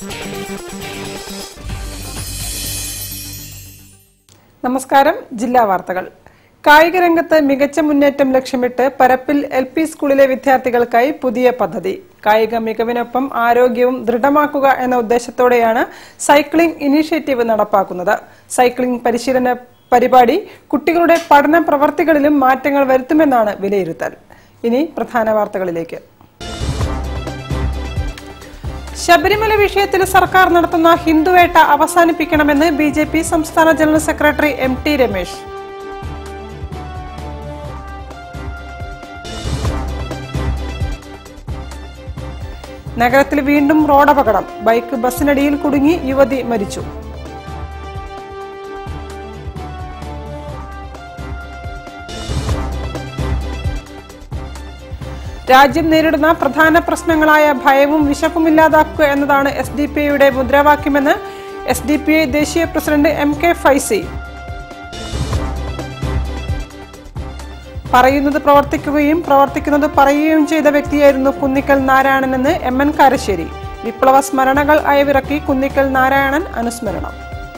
നമസ്കാരം ജില്ലാ വാർത്തകൾ കായിക രംഗത്ത് മികച്ച മുന്നേറ്റം ലക്ഷ്യമിട്ട് പരപ്പിൽ എൽ പി സ്കൂളിലെ വിദ്യാർത്ഥികൾക്കായി പുതിയ പദ്ധതി കായിക മികവിനൊപ്പം ആരോഗ്യവും ദൃഢമാക്കുക എന്ന ഉദ്ദേശത്തോടെയാണ് സൈക്ലിംഗ് ഇനീഷ്യേറ്റീവ് നടപ്പാക്കുന്നത് സൈക്ലിംഗ് പരിശീലന പരിപാടി കുട്ടികളുടെ പഠന പ്രവർത്തികളിലും മാറ്റങ്ങൾ വരുത്തുമെന്നാണ് വിലയിരുത്തൽ ഇനി പ്രധാന വാർത്തകളിലേക്ക് ശബരിമല വിഷയത്തിൽ സർക്കാർ നടത്തുന്ന ഹിന്ദുവേട്ട അവസാനിപ്പിക്കണമെന്ന് ബി ജെ പി സംസ്ഥാന general secretary M T Ramesh നഗരത്തിൽ വീണ്ടും റോഡപകടം ബൈക്ക് ബസ്സിനടിയിൽ കുടുങ്ങി യുവതി മരിച്ചു രാജ്യം നേരിടുന്ന പ്രധാന പ്രശ്നങ്ങളായ ഭയവും വിശപ്പും ഇല്ലാതാക്കുക എന്നതാണ് എസ് ഡി പി ഐയുടെ മുദ്രാവാക്യമെന്ന് എസ് ഡി പി ഐ ദേശീയ പ്രസിഡന്റ് എം കെ ഫൈസി പറയുന്നത് പ്രവർത്തിക്കുകയും പ്രവർത്തിക്കുന്നത് പറയുകയും ചെയ്ത വ്യക്തിയായിരുന്നു കുന്നിക്കൽ നാരായണനെന്ന് എം എൻ കാരശ്ശേരി വിപ്ലവ സ്മരണകൾ അയവിറക്കി കുന്നിക്കൽ നാരായണൻ അനുസ്മരണം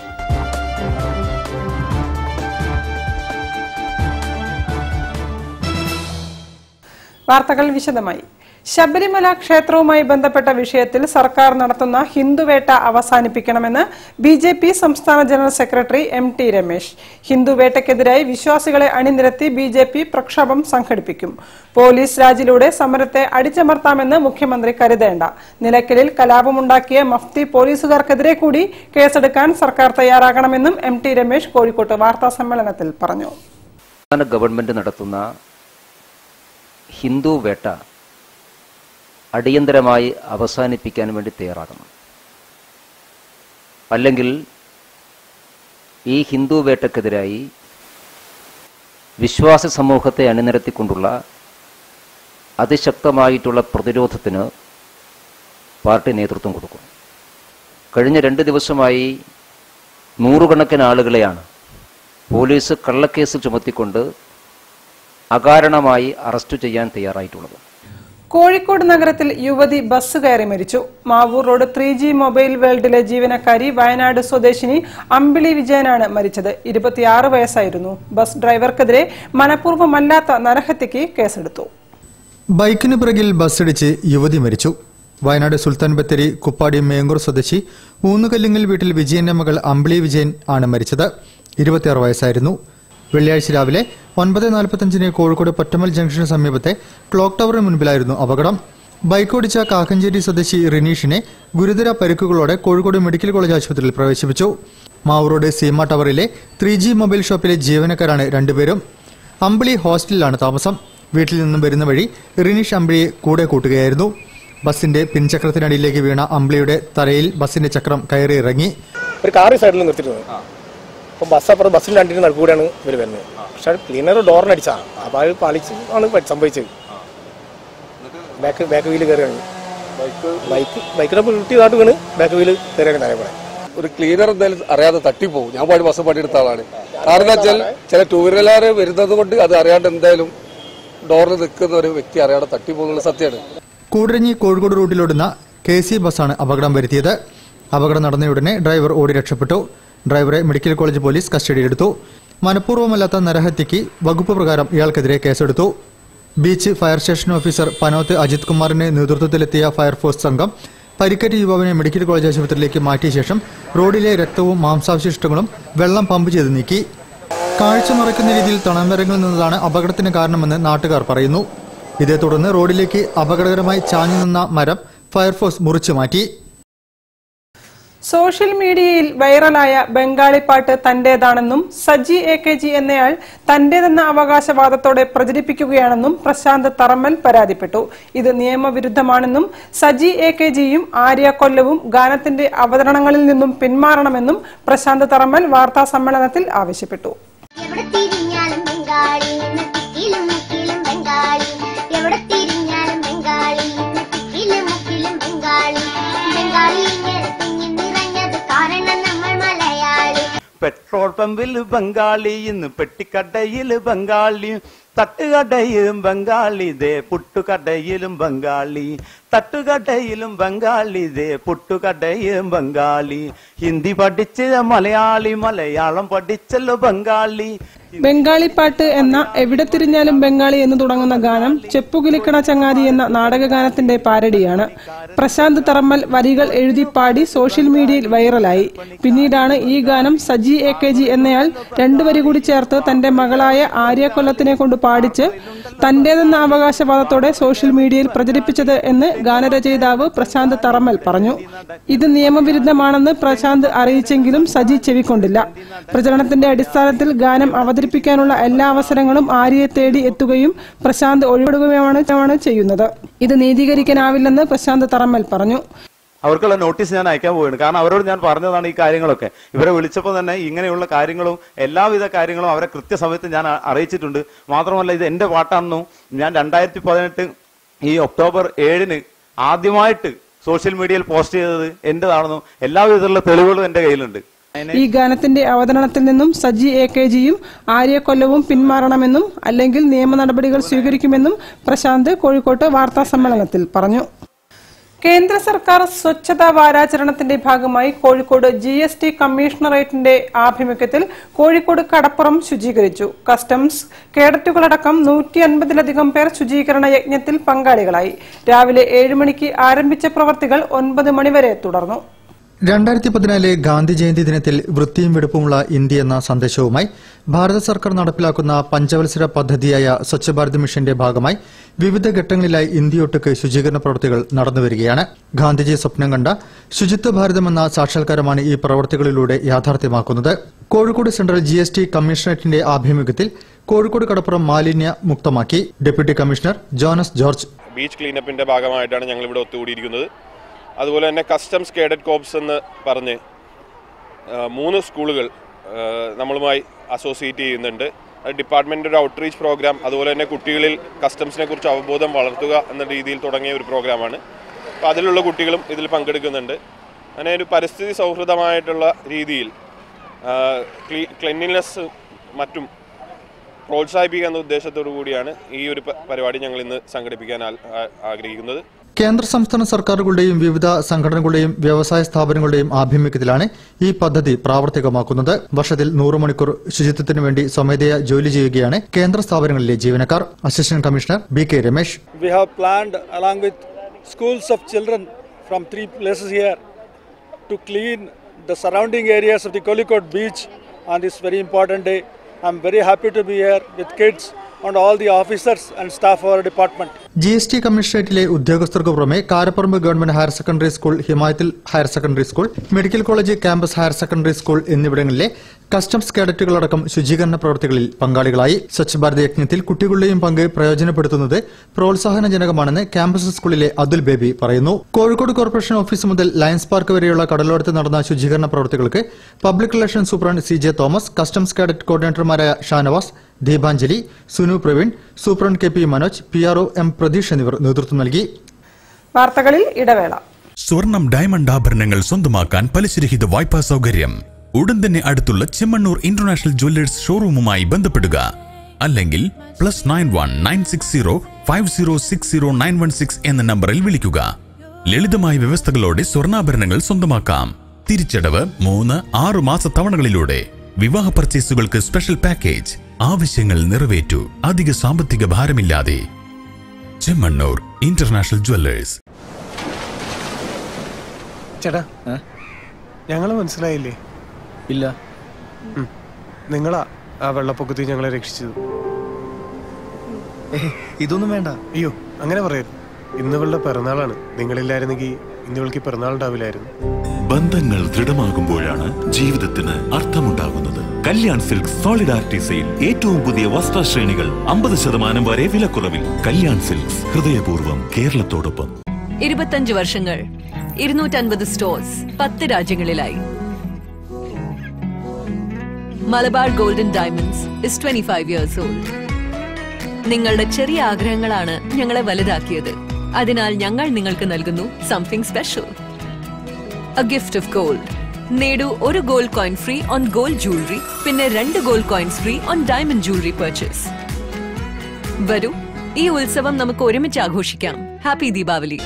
വാർത്തകൾ വിശദമായി ശബരിമല ക്ഷേത്രവുമായി ബന്ധപ്പെട്ട വിഷയത്തിൽ സർക്കാർ നടത്തുന്ന ഹിന്ദുവേട്ട അവസാനിപ്പിക്കണമെന്ന് ബി ജെ പി സംസ്ഥാന general secretary M T Ramesh ഹിന്ദുവേട്ടയ്ക്കെതിരായി വിശ്വാസികളെ അണിനിരത്തി ബി ജെ പി പ്രക്ഷോഭം സംഘടിപ്പിക്കും പോലീസ് രാജിലൂടെ സമരത്തെ അടിച്ചമർത്താമെന്ന് മുഖ്യമന്ത്രി കരുതേണ്ട നിലയ്ക്കലിൽ കലാപമുണ്ടാക്കിയ മഫ്തി പോലീസുകാർക്കെതിരെ കൂടി കേസെടുക്കാൻ സർക്കാർ തയ്യാറാകണമെന്നും എം ടി രമേശ് കോഴിക്കോട്ട് വാർത്താ സമ്മേളനത്തിൽ പറഞ്ഞു സംസ്ഥാന ഗവൺമെന്റ് നടത്തുന്ന ഹിന്ദു വേട്ട അടിയന്തരമായി അവസാനിപ്പിക്കാൻ വേണ്ടി തയ്യാറാകണം അല്ലെങ്കിൽ ഈ ഹിന്ദു വേട്ടക്കെതിരായി വിശ്വാസ സമൂഹത്തെ അണിനിരത്തിക്കൊണ്ടുള്ള അതിശക്തമായിട്ടുള്ള പ്രതിരോധത്തിന് പാർട്ടി നേതൃത്വം കൊടുക്കും കഴിഞ്ഞ രണ്ട് ദിവസമായി നൂറുകണക്കിന് ആളുകളെയാണ് പോലീസ് കള്ളക്കേസ് ചുമത്തിക്കൊണ്ട് അകാരണമായി അറസ്റ്റ് ചെയ്യാൻ തയ്യാറായിട്ടുള്ളത് കോഴിക്കോട് നഗരത്തിൽ യുവതി ബസ് കയറി മരിച്ചു Mavoor road three G mobile വേൾഡിലെ ജീവനക്കാരി വയനാട് സ്വദേശിനി അമ്പിളി വിജയനാണ് മരിച്ചത് ഇരുപത്തിയാറ് വയസ്സായിരുന്നു ബസ് ഡ്രൈവർക്കെതിരെ മനഃപൂർവ്വമല്ലാത്ത നരഹത്യക്ക് കേസെടുത്തു ബൈക്കിന് പിറകിൽ ബസ്സിടിച്ച് യുവതി മരിച്ചു വയനാട് സുൽത്താൻ ബത്തേരി കുപ്പാടി മേങ്ങൂർ സ്വദേശി ഊന്നുകല്ലിങ്ങൽ വീട്ടിൽ വിജയന്റെ മകൾ അമ്പിളി വിജയൻ ആണ് മരിച്ചത് ഇരുപത്തിയാറ് വയസ്സായിരുന്നു വെള്ളിയാഴ്ച രാവിലെ ഒൻപത് നാൽപ്പത്തഞ്ചിന് കോഴിക്കോട് പൊറ്റമൽ ജംഗ്ഷന് സമീപത്തെ ക്ലോക്ക് ടവറിന് മുൻപിലായിരുന്നു അപകടം ബൈക്ക് ഓടിച്ച കാക്കഞ്ചേരി സ്വദേശി റിനീഷിനെ ഗുരുതര പരിക്കുകളോടെ കോഴിക്കോട് മെഡിക്കൽ കോളേജ് ആശുപത്രിയിൽ പ്രവേശിപ്പിച്ചു മാവൂറോഡ് സീമ ടവറിലെ ത്രീ ജി മൊബൈൽ ഷോപ്പിലെ ജീവനക്കാരാണ് രണ്ടുപേരും അമ്പിളി ഹോസ്റ്റലിലാണ് താമസം വീട്ടിൽ നിന്നും വരുന്ന വഴി റിനീഷ് അമ്പിളിയെ കൂടെ കൂട്ടുകയായിരുന്നു ബസിന്റെ പിൻചക്രത്തിനടിയിലേക്ക് വീണ അമ്പിളിയുടെ തലയിൽ ബസിന്റെ ചക്രം കയറി ഇറങ്ങി ഒരു കാറ് സൈഡിൽ നിർത്തിയിട്ടുണ്ട് അപ്പം ബസ് അപ്പുറം ബസ്സിൽ രണ്ടിന് നടുക്കൂടെയാണ് ഇവർ വരുന്നത് പക്ഷെ ക്ലീനർ ഡോറിനടിച്ചാണ് അപ്പോൾ അത് പാലിച്ച് ആണ് പ- സംഭവിച്ചത് ബാക്ക് ബാക്ക് വീല് കയറിയാണ് ബൈക്ക് ബൈക്കിനെ പൊട്ടിയതായിട്ട് വീണ് ബാക്ക് വീല് കയറിയാണ് താഴെ കൂടെ ഒരു ക്ലീനർ എന്തായാലും അറിയാതെ തട്ടിപ്പോവും ഞാൻ പാടി ബസ് പണിയെടുത്ത ആളാണ് കാരണം എന്താ വെച്ചാൽ ചില ടൂ വീലറുകാർ വരുന്നത് കൊണ്ട് അത് അറിയാണ്ട് എന്തായാലും ഡോറിൽ നിൽക്കുന്ന ഒരു വ്യക്തി അറിയാതെ തട്ടിപ്പോകുന്നുള്ള സത്യമാണ് കൂടരഞ്ഞി കോഴിക്കോട് റൂട്ടിലോടുന്ന കെ സി ബസ്സാണ് അപകടം വരുത്തിയത് അപകടം നടന്നയുടനെ ഡ്രൈവർ ഓടി രക്ഷപ്പെട്ടു ഡ്രൈവറെ മെഡിക്കൽ കോളേജ് പോലീസ് കസ്റ്റഡിയിലെടുത്തു മനഃപൂർവ്വമല്ലാത്ത നരഹത്യക്ക് വകുപ്പ് പ്രകാരം ഇയാൾക്കെതിരെ കേസെടുത്തു beach fire station officer Panoth Ajith കുമാറിന്റെ നേതൃത്വത്തിലെത്തിയ ഫയർഫോഴ്സ് സംഘം പരിക്കേറ്റ യുവാവിനെ മെഡിക്കൽ കോളേജ് ആശുപത്രിയിലേക്ക് മാറ്റിയ ശേഷം റോഡിലെ രക്തവും മാംസാവശിഷ്ടങ്ങളും വെള്ളം പമ്പ് ചെയ്ത് നീക്കി കാഴ്ച മറയ്ക്കുന്ന രീതിയിൽ തണമരങ്ങളിൽ നിന്നതാണ് അപകടത്തിന് കാരണമെന്ന് നാട്ടുകാർ പറയുന്നു ഇതേ തുടർന്ന് റോഡിലേക്ക് അപകടകരമായി ചാഞ്ഞു നിന്ന മരം ഫയർഫോഴ്സ് മുറിച്ചു മാറ്റി സോഷ്യൽ മീഡിയയിൽ വൈറലായ ബംഗാളി പാട്ട് തന്റേതാണെന്നും സജി എ കെ ജി എന്നയാൾ തന്റേതെന്ന അവകാശവാദത്തോടെ പ്രചരിപ്പിക്കുകയാണെന്നും പ്രശാന്ത് തറമ്മൽ പരാതിപ്പെട്ടു ഇത് നിയമവിരുദ്ധമാണെന്നും സജി എ കെ ജിയും ആര്യ കൊല്ലവും ഗാനത്തിന്റെ അവതരണങ്ങളിൽ നിന്നും പിന്മാറണമെന്നും പ്രശാന്ത് തറമ്മൽ വാർത്താ സമ്മേളനത്തിൽ ആവശ്യപ്പെട്ടു എവിടെ തിരിഞ്ഞാലും ബംഗാളി ഇന്ന് തിക്കിലും മുക്കിലും ബംഗാളി എവിടെ തിരിഞ്ഞാലും ബംഗാളി ഇന്ന് തിക്കിലും മുക്കിലും ബംഗാളി ബംഗാളി ഇങ്ങനെ തിങ്ങി നിറഞ്ഞത് കാരണം നമ്മൾ മലയാളി പെറ്റ റോഡ് പമ്പിൽ ബംഗാളി ഇന്ന് പെട്ടിക്കടയിൽ ബംഗാളി തട്ടുകടയിലും ബംഗാളി ദേ പുട്ടുകടയിലും ബംഗാളി തട്ടുകടയിലും ബംഗാളി ദേ പുട്ടുകടയിലും ബംഗാളി ഹിന്ദി പഠിച്ച മലയാളി മലയാളം പഠിച്ചല്ലോ ബംഗാളി ബംഗാളി പാട്ട് എന്ന എവിടെ തിരിഞ്ഞാലും ബംഗാളി എന്ന് തുടങ്ങുന്ന ഗാനം ചെപ്പുകിലിക്കണ ചങ്ങാതി എന്ന നാടകഗാനത്തിന്റെ പാരഡിയാണ് പ്രശാന്ത് തറമ്മൽ വരികൾ എഴുതി പാടി സോഷ്യൽ മീഡിയയിൽ വൈറലായി പിന്നീടാണ് ഈ ഗാനം സജി എ കെ ജി എന്നയാൾ രണ്ടു വരി കൂടി ചേർത്ത് തന്റെ മകളായ ആര്യ കൊല്ലത്തിനെ കൊണ്ട് പാടിച്ച് തന്റേതെന്ന അവകാശവാദത്തോടെ സോഷ്യൽ മീഡിയയിൽ പ്രചരിപ്പിച്ചത് എന്ന് ഗാനരചയിതാവ് പ്രശാന്ത് തറമ്മൽ പറഞ്ഞു ഇത് നിയമവിരുദ്ധമാണെന്ന് പ്രശാന്ത് അറിയിച്ചെങ്കിലും സജി ചെവിക്കൊണ്ടില്ല പ്രചരണത്തിന്റെ അടിസ്ഥാനത്തിൽ ഗാനം അവതരിപ്പിക്കാനുള്ള എല്ലാ അവസരങ്ങളും ആര്യയെ തേടി എത്തുകയും പ്രശാന്ത് ഒഴിവിടുകയുമാണ് ചെയ്യുന്നത് ഇത് നീതീകരിക്കാനാവില്ലെന്ന് പ്രശാന്ത് തറമ്മൽ പറഞ്ഞു അവർക്കുള്ള നോട്ടീസ് ഞാൻ അയക്കാൻ പോവുകയാണ് കാരണം അവരോട് ഞാൻ പറഞ്ഞതാണ് ഈ കാര്യങ്ങളൊക്കെ ഇവരെ വിളിച്ചപ്പോൾ തന്നെ ഇങ്ങനെയുള്ള കാര്യങ്ങളും എല്ലാവിധ കാര്യങ്ങളും അവരെ കൃത്യസമയത്ത് ഞാൻ അ- അറിയിച്ചിട്ടുണ്ട് മാത്രമല്ല ഇത് എന്റെ പാട്ടാണെന്നും ഞാൻ രണ്ടായിരത്തി പതിനെട്ട് ഈ ഒക്ടോബർ ഏഴിന് ആദ്യമായിട്ട് സോഷ്യൽ മീഡിയയിൽ പോസ്റ്റ് ചെയ്തത് എന്റേതാണെന്നും എല്ലാവിധത്തിലുള്ള തെളിവുകളും എന്റെ കയ്യിലുണ്ട് ഈ ഗാനത്തിന്റെ അവതരണത്തിൽ നിന്നും സജി എ കെ ജിയും ആര്യ കൊല്ലവും പിന്മാറണമെന്നും അല്ലെങ്കിൽ നിയമ നടപടികൾ സ്വീകരിക്കുമെന്നും പ്രശാന്ത് കോഴിക്കോട്ട് വാർത്താ സമ്മേളനത്തിൽ പറഞ്ഞു കേന്ദ്ര സർക്കാർ സ്വച്ഛതാ വാരാചരണത്തിന്റെ ഭാഗമായി കോഴിക്കോട് ജി എസ് ടി കമ്മീഷണറേറ്റിന്റെ ആഭിമുഖ്യത്തിൽ കോഴിക്കോട് കടപ്പുറം ശുചീകരിച്ചു കസ്റ്റംസ് കേഡറ്റുകളടക്കം നൂറ്റി അൻപതിലധികം പേർ ശുചീകരണ യജ്ഞത്തിൽ പങ്കാളികളായി രാവിലെ ഏഴ് മണിക്ക് ആരംഭിച്ച പ്രവർത്തികൾ ഒൻപത് മണിവരെ തുടർന്നു രണ്ടായിരത്തി പതിനാല് ഗാന്ധി ജയന്തി ദിനത്തിൽ വൃത്തിയും വെടുപ്പുമുള്ള ഇന്ത്യ എന്ന സന്ദേശവുമായി ഭാരത സർക്കാർ നടപ്പിലാക്കുന്ന പഞ്ചവത്സര പദ്ധതിയായ സ്വച്ഛ് ഭാരത് മിഷന്റെ ഭാഗമായി വിവിധ ഘട്ടങ്ങളിലായി ഇന്ത്യയൊട്ടുക്ക് ശുചീകരണ പ്രവൃത്തികൾ നടന്നുവരികയാണ് ഗാന്ധിജി സ്വപ്നം കണ്ട ശുചിത്വ ഭാരതം എന്ന സാക്ഷാത്കാരമാണ് ഈ പ്രവൃത്തികളിലൂടെ യാഥാർത്ഥ്യമാക്കുന്നത് Kozhikode central G S T കമ്മീഷണറേറ്റിന്റെ ആഭിമുഖ്യത്തിൽ കോഴിക്കോട് കടപ്പുറം മാലിന്യ മുക്തമാക്കി deputy commissioner Jonas George beach ക്ലീനപ്പിന്റെ ഭാഗമായിട്ടാണ് ഞങ്ങൾ ഇവിടെ ഒത്തുകൂടിയിരിക്കുന്നത് അതുപോലെ തന്നെ കസ്റ്റംസ് കേഡറ്റ് കോപ്സ് എന്ന് പറഞ്ഞ് ആ, മൂന്ന് സ്കൂളുകൾ ആ, നമ്മളുമായി അസോസിയേറ്റ് ചെയ്യുന്നുണ്ട് അത് ഡിപ്പാർട്ട്മെന്റ് ഒരു ഔട്ട്റീച്ച് പ്രോഗ്രാം അതുപോലെ തന്നെ കുട്ടികളിൽ കസ്റ്റംസിനെ കുറിച്ച് അവബോധം വളർത്തുക എന്ന രീതിയിൽ തുടങ്ങിയ ഒരു പ്രോഗ്രാമാണ് അപ്പോൾ അതിലുള്ള കുട്ടികളും ഇതിൽ പങ്കെടുക്കുന്നുണ്ട് അങ്ങനെ ഒരു പരിസ്ഥിതി സൗഹൃദമായിട്ടുള്ള രീതിയിൽ ക്ലീൻലിനെസ് മറ്റും പ്രോത്സാഹിപ്പിക്കുക എന്ന ഉദ്ദേശത്തോടു കൂടിയാണ് ഈ ഒരു പ- പരിപാടി ഞങ്ങൾ ഇന്ന് സംഘടിപ്പിക്കാൻ ആ- ആ- ആഗ്രഹിക്കുന്നത് കേന്ദ്ര സംസ്ഥാന സർക്കാരുകളുടെയും വിവിധ സംഘടനകളുടെയും വ്യവസായ സ്ഥാപനങ്ങളുടെയും ആഭിമുഖ്യത്തിലാണ് ഈ പദ്ധതി പ്രാവർത്തികമാക്കുന്നത് വർഷത്തിൽ നൂറ് മണിക്കൂർ ശുചിത്വത്തിനു വേണ്ടി സ്വമേധയാ ജോലി ചെയ്യുകയാണ് കേന്ദ്ര സ്ഥാപനങ്ങളിലെ ജീവനക്കാർ assistant commissioner B K Ramesh We have planned, along with schools of children from three places here, to clean the surrounding areas of the Kolikot beach on this very important day. I'm very happy to be here with kids and all the officers and staff of our department. G S T കമ്മീഷണറേറ്റിലെ ഉദ്യോഗസ്ഥർക്ക് പുറമെ Karaparamba government higher secondary school ഹിമായത്തിൽ higher secondary school medical college campus higher secondary school എന്നിവിടങ്ങളിലെ customs കേഡറ്റുകളടക്കം ശുചീകരണ പ്രവർത്തികളിൽ പങ്കാളികളായി സ്വച്ഛ് ഭാരത് യജ്ഞത്തിൽ കുട്ടികളുടെയും പങ്ക് പ്രയോജനപ്പെടുത്തുന്നത് പ്രോത്സാഹനജനകമാണെന്ന് ക്യാമ്പസ് സ്കൂളിലെ അതുൽ ബേബി പറയുന്നു കോഴിക്കോട് കോർപ്പറേഷൻ ഓഫീസ് മുതൽ ലയൺസ് പാർക്ക് വരെയുള്ള കടലോരത്ത് നടന്ന ശുചീകരണ പ്രവർത്തികൾക്ക് public relation superintendent C J Thomas customs cadet കോർഡിനേറ്റർമാരായ Shanavas Deepanjali Sunu Praveen superintendent K P Manoj P R M Prateesh എന്നിവർ നേതൃത്വം നൽകി വാർത്തകളിൽ ഇടവേള സ്വർണം ഡയമണ്ട് ആഭരണങ്ങൾ സ്വന്തമാക്കാൻ പലിശരഹിത വായ്പാ സൗകര്യം ഉടൻ തന്നെ അടുത്തുള്ള ചെമ്മണ്ണൂർ ഇന്റർനാഷണൽ ജ്വല്ലേഴ്സ് ഷോറൂമുമായി ബന്ധപ്പെടുക അല്ലെങ്കിൽ plus nine one nine six zero five zero six zero nine one six എന്ന നമ്പറിൽ വിളിക്കുക ലളിതമായ വ്യവസ്ഥകളോടെ സ്വർണ്ണാഭരണങ്ങൾ സ്വന്തമാക്കാം തിരിച്ചടവ് മൂന്ന് ആറ് മാസ തവണകളിലൂടെ വിവാഹ പർച്ചേസുകൾക്ക് സ്പെഷ്യൽ പാക്കേജ് ആവശ്യങ്ങൾ നിറവേറ്റു അധിക സാമ്പത്തിക ഭാരമില്ലാതെ ചെമ്മണ്ണൂർ ഇന്റർനാഷണൽ ജ്വല്ലേഴ്സ് ചേട്ടാ ഞങ്ങളെ മനസ്സിലായില്ലേ ഇല്ല നിങ്ങളാ ആ വെള്ളപ്പൊക്കത്തിൽ ഞങ്ങളെ രക്ഷിച്ചത് ഇതൊന്നും വേണ്ട അയ്യോ അങ്ങനെ പറയരുത് ഇന്ന് ഇവളുടെ പിറന്നാളാണ് നിങ്ങളില്ലായിരുന്നെങ്കിൽ ഇന്ന് ഇവൾക്ക് പിറന്നാൾ ഉണ്ടാവില്ലായിരുന്നു ബന്ധങ്ങൾ ദൃഢമാകുമ്പോഴാണ് ജീവിതത്തിന് അർത്ഥമുണ്ടാകുന്നത് കല്യാൺ സിൽക്ക് സോളിഡാരിറ്റി സെയിൽ ഏറ്റവും പുതിയ വസ്ത്രശ്രേണികൾ അമ്പത് ശതമാനം വരെ വിലക്കുറവിൽ കല്യാൺ സിൽക്സ് ഹൃദയപൂർവ്വം കേരളത്തോടൊപ്പം ഇരുപത്തഞ്ച് വർഷങ്ങൾ ഇരുന്നൂറ്റൻപത് സ്റ്റോഴ്സ് പത്ത് രാജ്യങ്ങളിലായി Malabar gold and diamonds is twenty five years old നിങ്ങളുടെ ചെറിയ ആഗ്രഹങ്ങളാണ് ഞങ്ങളെ വലുതാക്കിയത് അതിനാൽ ഞങ്ങൾ നിങ്ങൾക്ക് നൽകുന്നു something special a gift of gold നേടൂ ഒരു gold coin free on gold jewellery പിന്നെ രണ്ട് gold coins free on diamond jewellery purchase വരൂ ഈ ഉത്സവം നമുക്ക് ഒരുമിച്ച് ആഘോഷിക്കാം ഹാപ്പി ദീപാവലി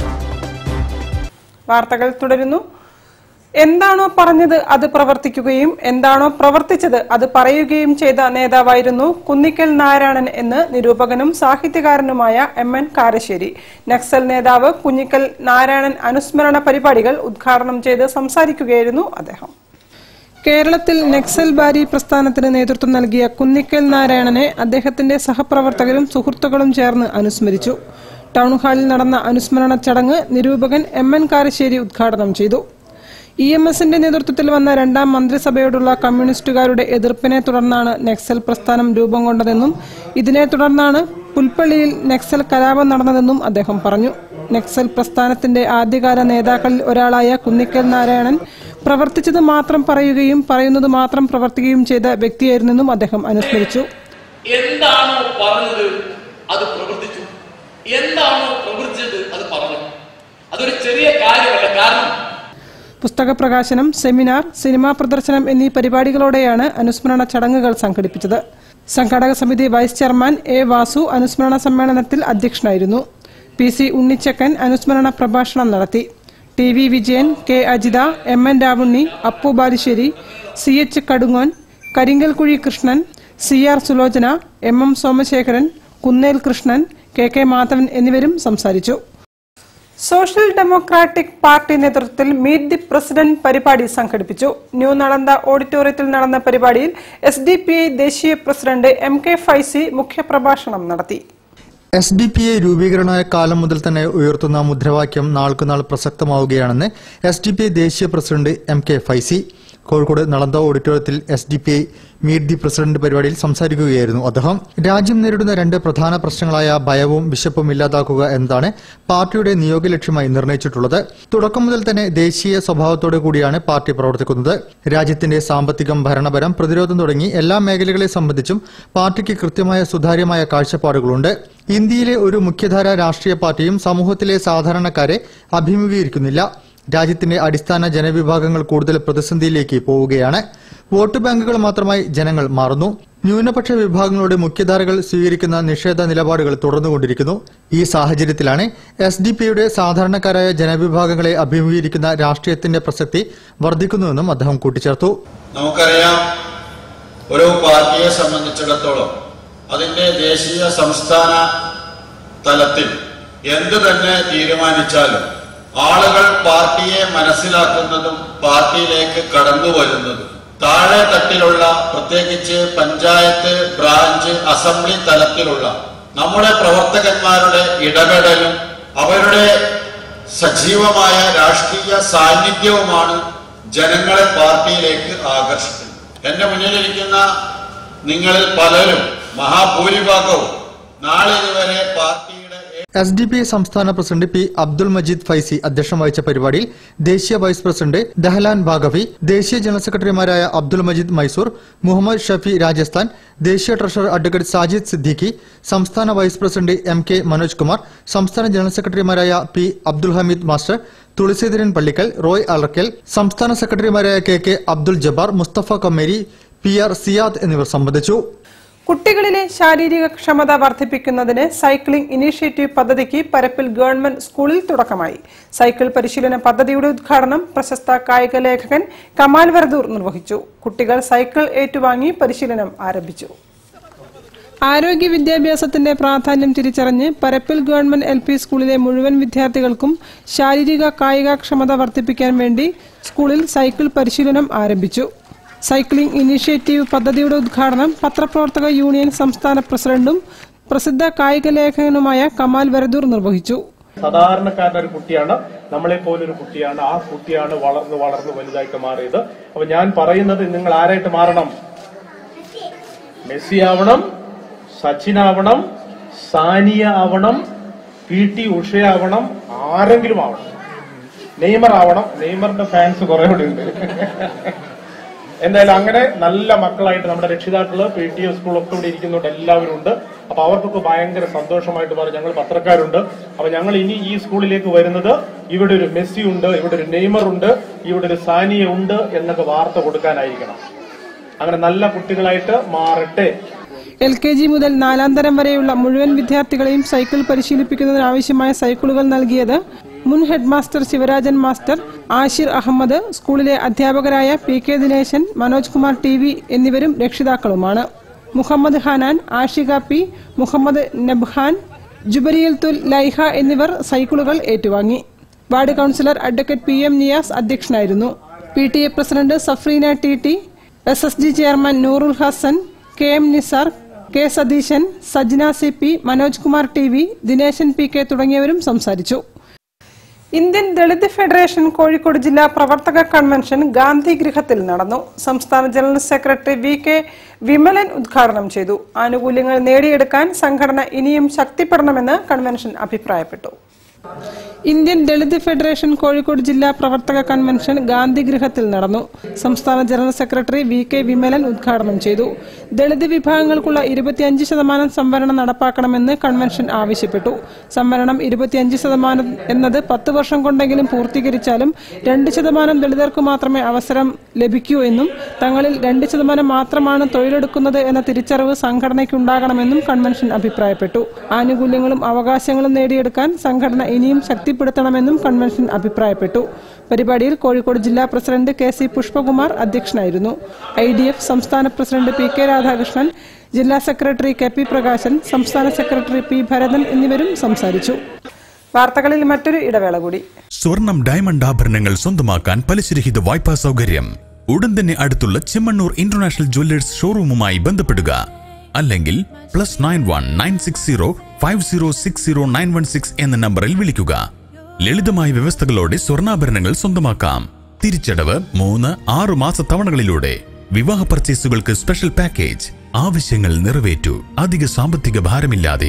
വാർത്തകൾ തുടരുന്നു എന്താണോ പറഞ്ഞത് അത് പ്രവർത്തിക്കുകയും എന്താണോ പ്രവർത്തിച്ചത് അത് പറയുകയും ചെയ്ത നേതാവായിരുന്നു കുന്നിക്കൽ നാരായണൻ എന്ന് നിരൂപകനും സാഹിത്യകാരനുമായ എം എൻ കാരശ്ശേരി നക്സൽ നേതാവ് കുഞ്ഞിക്കൽ നാരായണൻ അനുസ്മരണ പരിപാടികൾ ഉദ്ഘാടനം ചെയ്ത് സംസാരിക്കുകയായിരുന്നു അദ്ദേഹം കേരളത്തിൽ നക്സൽ ബാരി പ്രസ്ഥാനത്തിന് നേതൃത്വം നൽകിയ കുന്നിക്കൽ നാരായണനെ അദ്ദേഹത്തിന്റെ സഹപ്രവർത്തകരും സുഹൃത്തുക്കളും ചേർന്ന് അനുസ്മരിച്ചു ടൗൺ ഹാളിൽ നടന്ന അനുസ്മരണ ചടങ്ങ് നിരൂപകൻ എം എൻ കാരശ്ശേരി ഉദ്ഘാടനം ചെയ്തു ഇ എം എസിന്റെ നേതൃത്വത്തിൽ വന്ന രണ്ടാം മന്ത്രിസഭയോടുള്ള കമ്മ്യൂണിസ്റ്റുകാരുടെ എതിർപ്പിനെ തുടർന്നാണ് നക്സൽ പ്രസ്ഥാനം രൂപം കൊണ്ടതെന്നും ഇതിനെ തുടർന്നാണ് പുൽപ്പള്ളിയിൽ നക്സൽ കലാപം നടന്നതെന്നും അദ്ദേഹം പറഞ്ഞു നക്സൽ പ്രസ്ഥാനത്തിന്റെ ആദ്യകാല നേതാക്കളിൽ ഒരാളായ കുന്നിക്കൽ നാരായണൻ പ്രവർത്തിച്ചത് മാത്രം പറയുകയും പറയുന്നത് മാത്രം പ്രവർത്തിക്കുകയും ചെയ്ത വ്യക്തിയായിരുന്നെന്നും അദ്ദേഹം അനുസ്മരിച്ചു എന്താണോ പറഞ്ഞത് അത് പ്രവർത്തിച്ചു എന്താണോ പ്രവർത്തിച്ചത് അത് പറഞ്ഞു അതൊരു ചെറിയ കാര്യമല്ല കാരണം പുസ്തക പ്രകാശനം സെമിനാർ സിനിമാ പ്രദർശനം എന്നീ പരിപാടികളോടെയാണ് അനുസ്മരണ ചടങ്ങുകൾ സംഘടിപ്പിച്ചത് സംഘാടക സമിതി വൈസ് ചെയർമാൻ എ വാസു അനുസ്മരണ സമ്മേളനത്തിൽ അധ്യക്ഷനായിരുന്നു പി സി ഉണ്ണിച്ചക്കൻ അനുസ്മരണ പ്രഭാഷണം നടത്തി T V Vijayan K Ajitha M N Ravunni Appu Balussery C H Kadungon Karinkalkuzhi Krishnan C R Sulochana M M Somasekharan Kunnel Krishnan K K Madhavan എന്നിവരും സംസാരിച്ചു സോഷ്യൽ ഡെമോക്രാറ്റിക് പാർട്ടി നേതൃത്വത്തിൽ മീറ്റ് ദി പ്രസിഡന്റ് പരിപാടി സംഘടിപ്പിച്ചു ന്യൂ നളന്ദ ഓഡിറ്റോറിയത്തിൽ നടന്ന പരിപാടിയിൽ എസ് ഡി പി ഐ ദേശീയ പ്രസിഡന്റ് എം കെ ഫൈസി മുഖ്യപ്രഭാഷണം നടത്തി എസ് ഡി പി ഐ രൂപീകരണമായ കാലം മുതൽ തന്നെ ഉയർത്തുന്ന മുദ്രാവാക്യം നാൾക്കുനാൾ പ്രസക്തമാവുകയാണെന്ന് എസ് ഡി പി ഐ ദേശീയ president M K Faizi Kozhikode Nalanda ഓഡിറ്റോറിയത്തിൽ S D P I meet the president പരിപാടിയിൽ സംസാരിക്കുകയായിരുന്നു അദ്ദേഹം രാജ്യം നേരിടുന്ന രണ്ട് പ്രധാന പ്രശ്നങ്ങളായ ഭയവും വിശപ്പും ഇല്ലാതാക്കുക എന്നതാണ് പാർട്ടിയുടെ നിയോഗ ലക്ഷ്യമായി നിർണയിച്ചിട്ടുള്ളത് തുടക്കം മുതൽ തന്നെ ദേശീയ സ്വഭാവത്തോടു കൂടിയാണ് പാർട്ടി പ്രവർത്തിക്കുന്നത് രാജ്യത്തിന്റെ സാമ്പത്തികം ഭരണപരം പ്രതിരോധം തുടങ്ങി എല്ലാ മേഖലകളെ സംബന്ധിച്ചും പാർട്ടിക്ക് കൃത്യമായ സുതാര്യമായ കാഴ്ചപ്പാടുകളുണ്ട് ഇന്ത്യയിലെ ഒരു മുഖ്യധാര രാഷ്ട്രീയ പാർട്ടിയും സമൂഹത്തിലെ സാധാരണക്കാരെ അഭിമുഖീകരിക്കുന്നില്ല രാജ്യത്തിന്റെ അടിസ്ഥാന ജനവിഭാഗങ്ങൾ കൂടുതൽ പ്രതിസന്ധിയിലേക്ക് പോവുകയാണ് വോട്ട് ബാങ്കുകൾ മാത്രമായി ജനങ്ങൾ മാറുന്നു ന്യൂനപക്ഷ വിഭാഗങ്ങളുടെ മുഖ്യധാരകൾ സ്വീകരിക്കുന്ന നിഷേധ നിലപാടുകൾ തുടർന്നുകൊണ്ടിരിക്കുന്നു ഈ സാഹചര്യത്തിലാണ് എസ് ഡി പിയുടെ സാധാരണക്കാരായ ജനവിഭാഗങ്ങളെ അഭിമുഖീകരിക്കുന്ന രാഷ്ട്രീയത്തിന്റെ പ്രസക്തി വർദ്ധിക്കുന്നുവെന്നും അദ്ദേഹം കൂട്ടിച്ചേർത്തു നമുക്കറിയാം ഒരു പാർട്ടിയെ സംബന്ധിച്ചിടത്തോളം അതിന്റെ ദേശീയ സംസ്ഥാന തലത്തിൽ എന്തു തന്നെ തീരുമാനിച്ചാലും ആളുകൾ പാർട്ടിയെ മനസ്സിലാക്കുന്നതും പാർട്ടിയിലേക്ക് കടന്നു വരുന്നതും താഴെ തട്ടിലുള്ള പ്രത്യേകിച്ച് പഞ്ചായത്ത് ബ്രാഞ്ച് അസംബ്ലി തലത്തിലുള്ള നമ്മുടെ പ്രവർത്തകന്മാരുടെ ഇടപെടലും അവരുടെ സജീവമായ രാഷ്ട്രീയ സാന്നിധ്യവുമാണ് ജനങ്ങളെ പാർട്ടിയിലേക്ക് ആകർഷിക്കുന്നത് എന്റെ മുന്നിലിരിക്കുന്ന നിങ്ങളിൽ പലരും മഹാഭൂരിഭാഗവും നാളെ ഇതുവരെ പാർട്ടിയുടെ എസ് ഡി പി സംസ്ഥാന പ്രസിഡന്റ് പി അബ്ദുൾ മജീദ് ഫൈസി അധ്യക്ഷം വഹിച്ച പരിപാടിയിൽ ദേശീയ വൈസ് പ്രസിഡന്റ് ദഹലാൻ ബാഗവി ദേശീയ ജനറൽ സെക്രട്ടറിമാരായ അബ്ദുൾ മജീദ് മൈസൂർ മുഹമ്മദ് ഷഫി രാജസ്ഥാൻ ദേശീയ ട്രഷറർ അഡ്വക്കേറ്റ് സാജിദ് സിദ്ദീഖി സംസ്ഥാന vice president M K Manoj Kumar സംസ്ഥാന ജനറൽ സെക്രട്ടറിമാരായ പി അബ്ദുൽ ഹമീദ് മാസ്റ്റർ തുളസീധരൻ പള്ളിക്കൽ റോയ് അലർക്കൽ സംസ്ഥാന സെക്രട്ടറിമാരായ K K Abdul Jabbar Musthafa Kammeri P R Siyad എന്നിവർ സംബന്ധിച്ചു കുട്ടികളിലെ ശാരീരിക ക്ഷമത വർദ്ധിപ്പിക്കുന്നതിന് സൈക്ലിംഗ് ഇനീഷ്യേറ്റീവ് പദ്ധതിക്ക് പരപ്പിൽ ഗവൺമെന്റ് സ്കൂളിൽ തുടക്കമായി സൈക്കിൾ പരിശീലന പദ്ധതിയുടെ ഉദ്ഘാടനം പ്രശസ്ത കായിക ലേഖകൻ കമാൽ വരദൂർ നിർവഹിച്ചു കുട്ടികൾ സൈക്കിൾ ഏറ്റുവാങ്ങി പരിശീലനം ആരംഭിച്ചു ആരോഗ്യ വിദ്യാഭ്യാസത്തിന്റെ പ്രാധാന്യം തിരിച്ചറിഞ്ഞ് പരപ്പിൽ ഗവൺമെന്റ് എൽ പി സ്കൂളിലെ മുഴുവൻ വിദ്യാർത്ഥികൾക്കും ശാരീരിക കായികക്ഷമത വർദ്ധിപ്പിക്കാൻ വേണ്ടി സ്കൂളിൽ സൈക്കിൾ പരിശീലനം ആരംഭിച്ചു സൈക്ലിംഗ് ഇനീഷ്യേറ്റീവ് പദ്ധതിയുടെ ഉദ്ഘാടനം പത്രപ്രവർത്തക യൂണിയൻ സംസ്ഥാന പ്രസിഡന്റും പ്രസിദ്ധ കായിക ലേഖകനുമായ കമാൽ വരദൂർ നിർവഹിച്ചു സാധാരണക്കാരൻ്റെ ഒരു കുട്ടിയാണ് നമ്മളെ പോലൊരു കുട്ടിയാണ് ആ കുട്ടിയാണ് വളർന്ന് വളർന്ന് വലുതായിട്ട് മാറിയത് അപ്പൊ ഞാൻ പറയുന്നത് നിങ്ങൾ ആരായിട്ട് മാറണം മെസ്സി ആവണം സച്ചിൻ ആവണം സാനിയ ആവണം പി ടി ഉഷയാവണം ആരെങ്കിലും ആവണം നെയ്മർ ആവണം നെയ്മറിന്റെ ഫാൻസ് കുറെ കൂടെ ഉണ്ട് എന്തായാലും അങ്ങനെ നല്ല മക്കളായിട്ട് നമ്മുടെ രക്ഷിതാക്കള് പി ടി എ സ്കൂളൊക്കെ ഇവിടെ ഇരിക്കുന്നുണ്ട് എല്ലാവരും ഉണ്ട് അപ്പൊ അവർക്കൊക്കെ ഭയങ്കര സന്തോഷമായിട്ട് പറഞ്ഞു ഞങ്ങൾ പത്രക്കാരുണ്ട് അപ്പൊ ഞങ്ങൾ ഇനി ഈ സ്കൂളിലേക്ക് വരുന്നത് ഇവിടെ ഒരു മെസ്സി ഉണ്ട് ഇവിടെ ഒരു നെയ്മർ ഉണ്ട് ഇവിടെ ഒരു സാനിയ ഉണ്ട് എന്നൊക്കെ വാർത്ത കൊടുക്കാനായിരിക്കണം അങ്ങനെ നല്ല കുട്ടികളായിട്ട് മാറട്ടെ എൽ കെ ജി മുതൽ നാലാം തരം വരെയുള്ള മുഴുവൻ വിദ്യാർത്ഥികളെയും സൈക്കിൾ പരിശീലിപ്പിക്കുന്നതിനാവശ്യമായ സൈക്കിളുകൾ നൽകിയത് മുൻ head master Sivarajan master Ashir Ahmed സ്കൂളിലെ അധ്യാപകരായ P K Dineshan Manoj Kumar T V എന്നിവരും രക്ഷിതാക്കളുമാണ് മുഹമ്മദ് ഹാനാൻ ആഷിക പി മുഹമ്മദ് നബ്ഹാൻ ജുബരിയൽ തുൽ ലൈഹ എന്നിവർ സൈക്കിളുകൾ ഏറ്റുവാങ്ങി ward councillor advocate P M Niyas അധ്യക്ഷനായിരുന്നു P T A president Safreena T T S S G chairman Noorul Hasan K M Nisar K Satheesan Sajna C P Manoj Kumar T V Dineshan P K തുടങ്ങിയവരും സംസാരിച്ചു ഇന്ത്യൻ ദളിത് ഫെഡറേഷൻ കോഴിക്കോട് ജില്ലാ പ്രവർത്തക കൺവെൻഷൻ ഗാന്ധി ഗൃഹത്തിൽ നടന്നു സംസ്ഥാന general secretary V K Vimalan ഉദ്ഘാടനം ചെയ്തു ആനുകൂല്യങ്ങൾ നേടിയെടുക്കാൻ സംഘടന ഇനിയും ശക്തിപ്പെടണമെന്ന് കൺവെൻഷൻ അഭിപ്രായപ്പെട്ടു ഇന്ത്യൻ ദളിത് ഫെഡറേഷൻ കോഴിക്കോട് ജില്ലാ പ്രവർത്തക കൺവെൻഷൻ ഗാന്ധി ഗൃഹത്തിൽ നടന്നു സംസ്ഥാന general secretary V K Vimalan ഉദ്ഘാടനം ചെയ്തു ദളിത് വിഭാഗങ്ങൾക്കുള്ള ഇരുപത്തിയഞ്ച് ശതമാനം സംവരണം നടപ്പാക്കണമെന്ന് കൺവെൻഷൻ ആവശ്യപ്പെട്ടു സംവരണം ഇരുപത്തിയഞ്ച് ശതമാനം എന്നത് പത്ത് വർഷം കൊണ്ടെങ്കിലും പൂർത്തീകരിച്ചാലും രണ്ട് ശതമാനം ദളിതർക്ക് മാത്രമേ അവസരം ലഭിക്കൂ എന്നും തങ്ങളിൽ രണ്ട് ശതമാനം മാത്രമാണ് തൊഴിലെടുക്കുന്നത് എന്ന തിരിച്ചറിവ് സംഘടനയ്ക്കുണ്ടാകണമെന്നും കൺവെൻഷൻ അഭിപ്രായപ്പെട്ടു ആനുകൂല്യങ്ങളും അവകാശങ്ങളും നേടിയെടുക്കാൻ സംഘടന ഇനിയും ശക്തിപ്പെടുത്തണമെന്നും കൺവെൻഷൻ അഭിപ്രായപ്പെട്ടു പരിപാടിയിൽ കോഴിക്കോട് ജില്ലാ പ്രസിഡന്റ് കെ സി പുഷ്പകുമാർ അധ്യക്ഷനായിരുന്നു ഐ ഡി എഫ് സംസ്ഥാന പ്രസിഡന്റ് പി കെ രാധാകൃഷ്ണൻ ജില്ലാ സെക്രട്ടറി കെ പി പ്രകാശൻ സംസ്ഥാന സെക്രട്ടറി പി ഭരതൻ എന്നിവരും സംസാരിച്ചു വാർത്തകളിൽ മറ്റൊരു ഇടവേള കൂടി സ്വർണം ഡയമണ്ട് ആഭരണങ്ങൾ സ്വന്തമാക്കാൻ പലിശരഹിത വായ്പാ സൗകര്യം ഉടൻ തന്നെ അടുത്തുള്ള ചെമ്മണ്ണൂർ ഇന്റർനാഷണൽ ജ്വല്ലേഴ്സ് ഷോറൂമുമായി ബന്ധപ്പെടുക അല്ലെങ്കിൽ plus nine one nine six zero five zero six zero nine one six എന്ന നമ്പറിൽ വിളിക്കുക ലളിതമായ വ്യവസ്ഥകളോടെ സ്വർണ്ണാഭരണങ്ങൾ സ്വന്തമാക്കാം തിരിച്ചടവ് മൂന്ന് ആറ് മാസ തവണകളിലൂടെ വിവാഹ പർച്ചേസുകൾക്ക് സ്പെഷ്യൽ പാക്കേജ് ആവശ്യങ്ങൾ നിറവേറ്റു അധിക സാമ്പത്തിക ഭാരമില്ലാതെ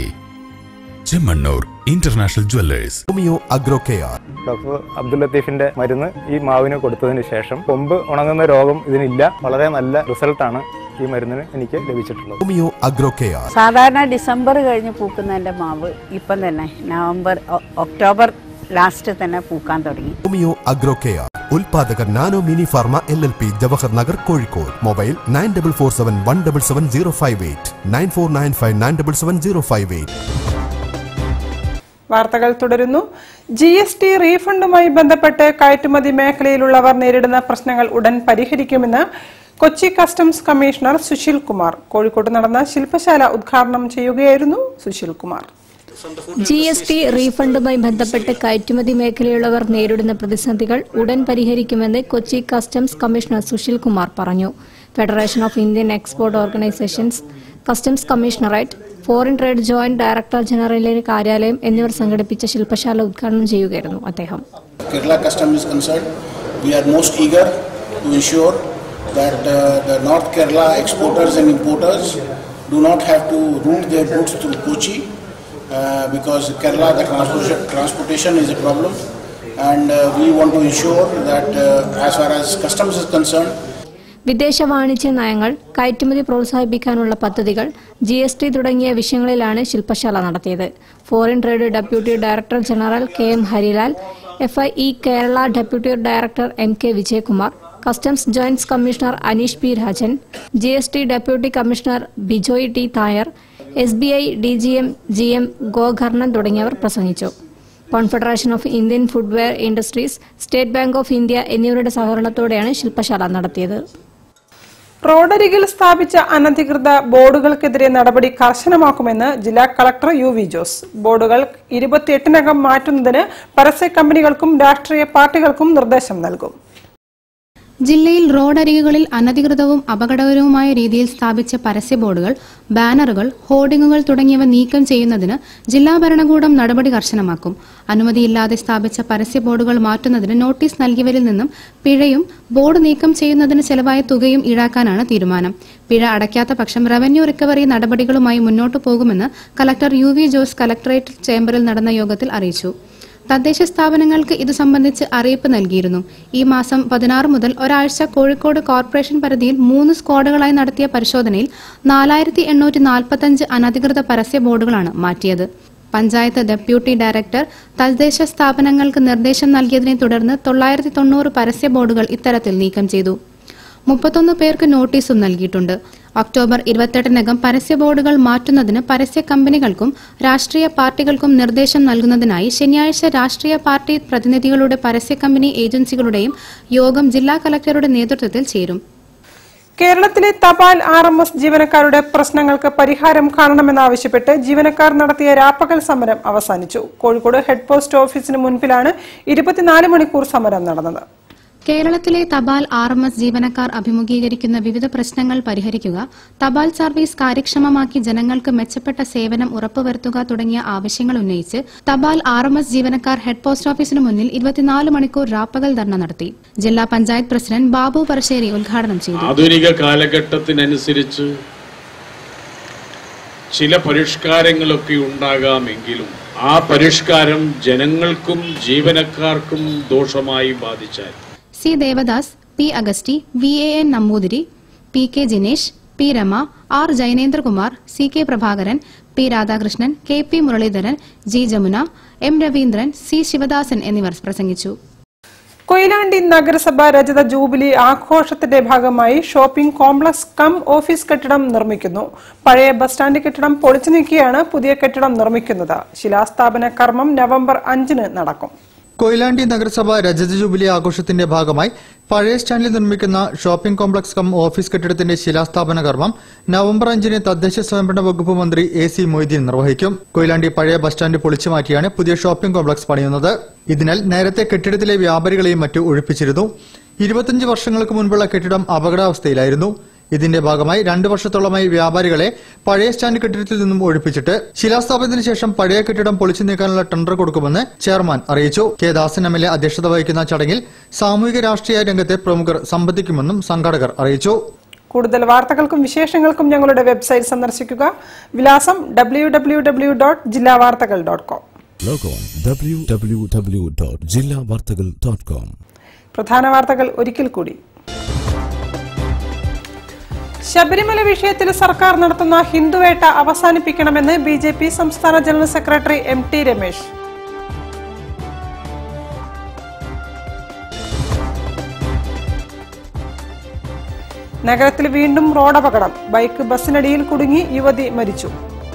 Chemmanur international jewellers homeo agro care doctor Abdul ലത്തീഫിന്റെ മരുന്ന് ഈ മാവിന് കൊടുത്തതിന് ശേഷം കൊമ്പ് ഉണങ്ങുന്ന രോഗം ഇതിനില്ല വളരെ നല്ല റിസൾട്ടാണ് ഈ മരുന്നിന് എനിക്ക് ലഭിച്ചിട്ടുള്ളത് ഹോമിയോ അഗ്രോ കെയർ സാധാരണ ഡിസംബർ കഴിഞ്ഞ് പൂക്കുന്നതിൻ്റെ മാവ് ഇപ്പം തന്നെ നവംബർ ഒ- ഒക്ടോബർ ലാസ്റ്റ് തന്നെ പൂക്കാൻ തുടങ്ങി ഹോമിയോ അഗ്രോ കെയർ ഉൽപാദകർ nano mini pharma L L P Jawahar Nagar Kozhikode mobile nine double four seven one double seven zero five eight nine four nine five nine double seven zero five eight വാർത്തകൾ തുടരുന്നു G S T റീഫണ്ടുമായി ബന്ധപ്പെട്ട് കയറ്റുമതി മേഖലയിലുള്ളവർ നേരിടുന്ന പ്രശ്നങ്ങൾ ഉടൻ പരിഹരിക്കുമെന്ന് കൊച്ചി കസ്റ്റംസ് കമ്മീഷണർ സുശീൽ കുമാർ കോഴിക്കോട്ട് നടന്ന ശില്പശാല ഉദ്ഘാടനം ചെയ്യുകയായിരുന്നു Susheel Kumar G S T റീഫണ്ടുമായി ബന്ധപ്പെട്ട് കയറ്റുമതി മേഖലയുള്ളവർ നേരിടുന്ന പ്രതിസന്ധികൾ ഉടൻ പരിഹരിക്കുമെന്ന് കൊച്ചി കസ്റ്റംസ് കമ്മീഷണർ സുശീൽ കുമാർ പറഞ്ഞു federation of Indian export organisations customs commissionerate foreign trade joint director ജനറലിന്റെ കാര്യാലയം എന്നിവർ സംഘടിപ്പിച്ച ശില്പശാല ഉദ്ഘാടനം ചെയ്യുകയായിരുന്നു അദ്ദേഹം Kerala Custom is concerned, we are most eager to ensure that uh, the North Kerala exporters and importers do not have to route their goods through Kochi uh, because Kerala the transportation, transportation is a problem and uh, we want to ensure that uh, as far as customs is concerned, വിദേശ വാണിജ്യ നയങ്ങൾ കയറ്റുമതി പ്രോത്സാഹിപ്പിക്കാനുള്ള പദ്ധതികൾ G S T തുടങ്ങിയ വിഷയങ്ങളിലാണ് ശില്പശാല നടത്തിയത് foreign trade deputy director general K M Harilal F I E Kerala deputy director M K Vijayakumar customs joint commissioner Aneesh P Rajan G S T deputy commissioner Bijoy T Thayar S B I D G M G M Gokarnan തുടങ്ങിയവർ പ്രസംഗിച്ചു confederation of Indian footwear industries state bank of India എന്നിവരുടെ സഹകരണത്തോടെയാണ് ശില്പശാല നടത്തിയത് റോഡരികിൽ സ്ഥാപിച്ച അനധികൃത ബോർഡുകൾക്കെതിരെ നടപടി കർശനമാക്കുമെന്ന് ജില്ലാ കളക്ടർ യു വി ജോസ് ബോർഡുകൾ ഇരുപത്തിയെട്ടിനകം മാറ്റുന്നതിന് പരസ്യ കമ്പനികൾക്കും രാഷ്ട്രീയ പാർട്ടികൾക്കും നിർദ്ദേശം നൽകും ജില്ലയിൽ റോഡരികുകളിൽ അനധികൃതവും അപകടകരവുമായ രീതിയിൽ സ്ഥാപിച്ച പരസ്യ ബോർഡുകൾ ബാനറുകൾ ഹോർഡിങ്ങുകൾ തുടങ്ങിയവ നീക്കം ചെയ്യുന്നതിന് ജില്ലാ ഭരണകൂടം നടപടി കർശനമാക്കും അനുമതിയില്ലാതെ സ്ഥാപിച്ച പരസ്യ ബോർഡുകൾ മാറ്റുന്നതിന് നോട്ടീസ് നൽകിയവരിൽ നിന്നും പിഴയും ബോർഡ് നീക്കം ചെയ്യുന്നതിന് ചെലവായ തുകയും ഈടാക്കാനാണ് തീരുമാനം പിഴ അടയ്ക്കാത്ത പക്ഷം റവന്യൂ റിക്കവറി നടപടികളുമായി മുന്നോട്ടു പോകുമെന്ന് collector U V Jose collectorate chamber നടന്ന യോഗത്തിൽ അറിയിച്ചു തദ്ദേശ സ്ഥാപനങ്ങൾക്ക് ഇത് സംബന്ധിച്ച് അറിയിപ്പ് നൽകിയിരുന്നു ഈ മാസം പതിനാറ് മുതൽ ഒരാഴ്ച കോഴിക്കോട് കോർപ്പറേഷൻ പരിധിയിൽ മൂന്ന് സ്ക്വാഡുകളായി നടത്തിയ പരിശോധനയിൽ നാലായിരത്തി എണ്ണൂറ്റി നാൽപ്പത്തഞ്ച് അനധികൃത പരസ്യ ബോർഡുകളാണ് മാറ്റിയത് പഞ്ചായത്ത് ഡെപ്യൂട്ടി ഡയറക്ടർ തദ്ദേശ സ്ഥാപനങ്ങൾക്ക് നിർദ്ദേശം നൽകിയതിനെ തുടർന്ന് തൊള്ളായിരത്തി തൊണ്ണൂറ് പരസ്യ ബോർഡുകൾ ഇത്തരത്തിൽ നീക്കം ചെയ്തു മുപ്പത്തൊന്ന് പേർക്ക് നോട്ടീസും നൽകിയിട്ടുണ്ട് ഒക്ടോബർ ഇരുപത്തെട്ടിനകം പരസ്യ ബോർഡുകൾ മാറ്റുന്നതിന് പരസ്യ കമ്പനികൾക്കും രാഷ്ട്രീയ പാർട്ടികൾക്കും നിർദ്ദേശം നൽകുന്നതിനായി ശനിയാഴ്ച രാഷ്ട്രീയ പാർട്ടി പ്രതിനിധികളുടെ പരസ്യ കമ്പനി ഏജൻസികളുടെയും യോഗം ജില്ലാ കലക്ടറുടെ നേതൃത്വത്തിൽ ചേരും കേരളത്തിലെ തപാൽ ആർ എം എസ് ജീവനക്കാരുടെ പ്രശ്നങ്ങൾക്ക് പരിഹാരം കാണണമെന്നാവശ്യപ്പെട്ട് ജീവനക്കാർ നടത്തിയ രാപ്പകൽ സമരം അവസാനിച്ചു കോഴിക്കോട് ഹെഡ് പോസ്റ്റ് ഓഫീസിന് മുൻപിലാണ് ഇരുപത്തിനാല് മണിക്കൂർ സമരം നടന്നത് കേരളത്തിലെ തപാൽ ആർ എം എസ് ജീവനക്കാർ അഭിമുഖീകരിക്കുന്ന വിവിധ പ്രശ്നങ്ങൾ പരിഹരിക്കുക തപാൽ സർവീസ് കാര്യക്ഷമമാക്കി ജനങ്ങൾക്ക് മെച്ചപ്പെട്ട സേവനം ഉറപ്പുവരുത്തുക തുടങ്ങിയ ആവശ്യങ്ങൾ ഉന്നയിച്ച് തപാൽ ആർ എം എസ് ജീവനക്കാർ ഹെഡ് പോസ്റ്റ് ഓഫീസിന് മുന്നിൽ ഇരുപത്തിനാല് മണിക്കൂർ രാപ്പകൽ ധർണ നടത്തി ജില്ലാ പഞ്ചായത്ത് പ്രസിഡന്റ് ബാബു പറശ്ശേരി ഉദ്ഘാടനം ചെയ്തു ആധുനിക കാലഘട്ടത്തിനനുസരിച്ച് ചില പരിഷ്കാരങ്ങളൊക്കെ ഉണ്ടാകാമെങ്കിലും ആ പരിഷ്കാരം ജനങ്ങൾക്കും ജീവനക്കാർക്കും ദോഷമായി ബാധിച്ചാൽ C Devadas P Augusty V A N Namboothiri P K Jinesh P Rama R Jainendrakumar C K Prabhakaran P Radhakrishnan K P Muraleedharan G Jamuna M Raveendran C Sivadasan എന്നിവർ പ്രസംഗിച്ചു കൊയിലാണ്ടി നഗരസഭ രജത ജൂബിലി ആഘോഷത്തിന്റെ ഭാഗമായി ഷോപ്പിംഗ് കോംപ്ലക്സ് കം ഓഫീസ് കെട്ടിടം നിർമ്മിക്കുന്നു പഴയ ബസ് സ്റ്റാൻഡ് കെട്ടിടം പൊളിച്ചു നീക്കിയാണ് പുതിയ കെട്ടിടം നിർമ്മിക്കുന്നത് ശിലാസ്ഥാപന കർമ്മം നവംബർ അഞ്ചിന് നടക്കും കൊയിലാണ്ടി നഗരസഭ രജത ജൂബിലി ആഘോഷത്തിന്റെ ഭാഗമായി പഴയ സ്റ്റാൻഡിൽ നിർമ്മിക്കുന്ന ഷോപ്പിംഗ് കോംപ്ലക്സ് കം ഓഫീസ് കെട്ടിടത്തിന്റെ ശിലാസ്ഥാപന കർമ്മം നവംബർ അഞ്ചിന് തദ്ദേശ സ്വയംഭരണ വകുപ്പ് മന്ത്രി എ സി മൊയ്തീൻ നിർവഹിക്കും കൊയിലാണ്ടി പഴയ ബസ് സ്റ്റാൻഡ് പൊളിച്ചു മാറ്റിയാണ് പുതിയ ഷോപ്പിംഗ് കോംപ്ലക്സ് പണിയുന്നത് ഇതിനാൽ നേരത്തെ കെട്ടിടത്തിലെ വ്യാപാരികളെയും മറ്റു ഒഴിപ്പിച്ചിരുന്നു ഇരുപത്തിയഞ്ച് വർഷങ്ങൾക്ക് മുൻപുള്ള കെട്ടിടം അപകടാവസ്ഥയിലായിരുന്നു ഇതിന്റെ ഭാഗമായി രണ്ടു വർഷത്തോളമായി വ്യാപാരികളെ പഴയ സ്റ്റാൻഡ് കെട്ടിടത്തിൽ നിന്നും ഒഴിപ്പിച്ചിട്ട് ശിലാസ്ഥാപനത്തിന് ശേഷം പഴയ കെട്ടിടം പൊളിച്ചു നീക്കാനുള്ള ടെൻഡർ കൊടുക്കുമെന്ന് ചെയർമാൻ അറിയിച്ചു K Dasan M L A അധ്യക്ഷത വഹിക്കുന്ന ചടങ്ങിൽ സാമൂഹിക രാഷ്ട്രീയ രംഗത്തെ പ്രമുഖർ സംബന്ധിക്കുമെന്നും സംഘാടകർ അറിയിച്ചു കൂടുതൽ വാർത്തകൾക്കും വിശേഷങ്ങൾക്കും ഞങ്ങളുടെ വെബ്സൈറ്റ് സന്ദർശിക്കുക വിലാസം ഡബ്ല്യൂ ഡബ്ല്യൂ ഡബ്ല്യൂ ഡോട്ട് ജില്ലാ വാർത്തകൾ dot com log on W W W dot ജില്ലാ വാർത്തകൾ ഡോട്ട് കോം പ്രധാന വാർത്തകൾ ഒരിക്കൽ കൂടി ശബരിമല വിഷയത്തിൽ സർക്കാർ നടത്തുന്ന ഹിന്ദുവേട്ട അവസാനിപ്പിക്കണമെന്ന് ബി ജെ പി സംസ്ഥാന general secretary M T Ramesh നഗരത്തിൽ വീണ്ടും റോഡപകടം ബൈക്ക് ബസ്സിനടിയിൽ കുടുങ്ങി യുവതി മരിച്ചു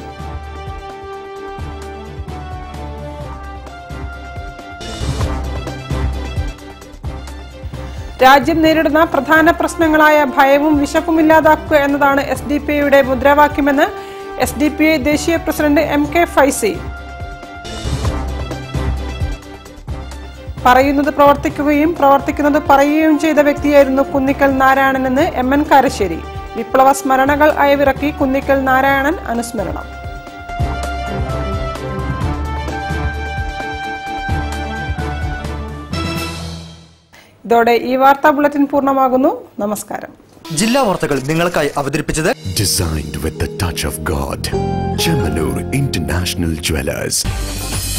രാജ്യം നേരിടുന്ന പ്രധാന പ്രശ്നങ്ങളായ ഭയവും വിശപ്പും ഇല്ലാതാക്കുക എന്നതാണ് എസ് ഡി പി ഐയുടെ മുദ്രാവാക്യമെന്ന് എസ് ഡി പി ഐ ദേശീയ പ്രസിഡന്റ് എം കെ ഫൈസി പറയുന്നത് പ്രവർത്തിക്കുകയും പ്രവർത്തിക്കുന്നത് പറയുകയും ചെയ്ത വ്യക്തിയായിരുന്നു കുന്നിക്കൽ നാരായണനെന്ന് എം എൻ കാരശ്ശേരി വിപ്ലവ സ്മരണകൾ അയവിറക്കി കുന്നിക്കൽ നാരായണൻ അനുസ്മരണം ഇതോടെ ഈ വാർത്താ ബുള്ളറ്റിൻ പൂർണ്ണമാകുന്നു നമസ്കാരം ജില്ലാ വാർത്തകൾ നിങ്ങൾക്കായി അവതരിപ്പിച്ചത് Designed with the touch of God. Chemanur International Jewelers.